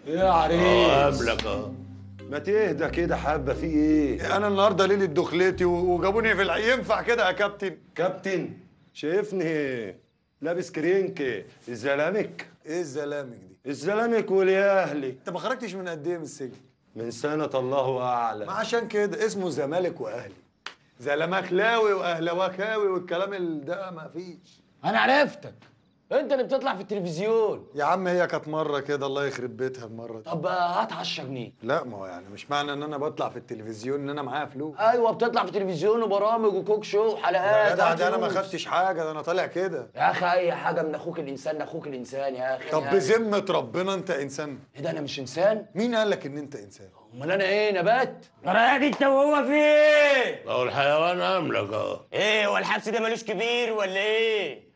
يا عريس قبلك اه ما تهدى كده حبه في ايه انا النهارده ليله دخلتي و- وجابوني في الع... ينفع كده يا كابتن كابتن شايفني لابس كرينك الزلامك ايه الزلامك دي الزلامك والياهلي انت ما خرجتش من قد ايه من السجن من سنة الله ما أعلم عشان كده اسمه زمالك واهلي زلمكلاوي واهلواكاوي والكلام ال- ده ما فيش انا عرفتك انت اللي بتطلع في التلفزيون يا عم هي كانت مره كده الله يخرب بيتها المره دي طب هات 10 جنيه لا ما هو يعني مش معنى ان انا بطلع في التلفزيون ان انا معايا فلوس ايوه بتطلع في التلفزيون وبرامج وكوك شو يا وحلقات جدع هات ده انا ما فلوس. خدتش حاجه ده انا طالع كده يا اخي اي حاجه من اخوك الانسان اخوك الانسان يا اخي طب يا بذمه ربنا انت انسان ايه ده انا مش انسان مين قال لك ان انت انسان امال انا ايه نبات رايك انت وهو في ايه؟ لو الحيوان املك اه ايه هو الحبس ده ملوش كبير ولا ايه؟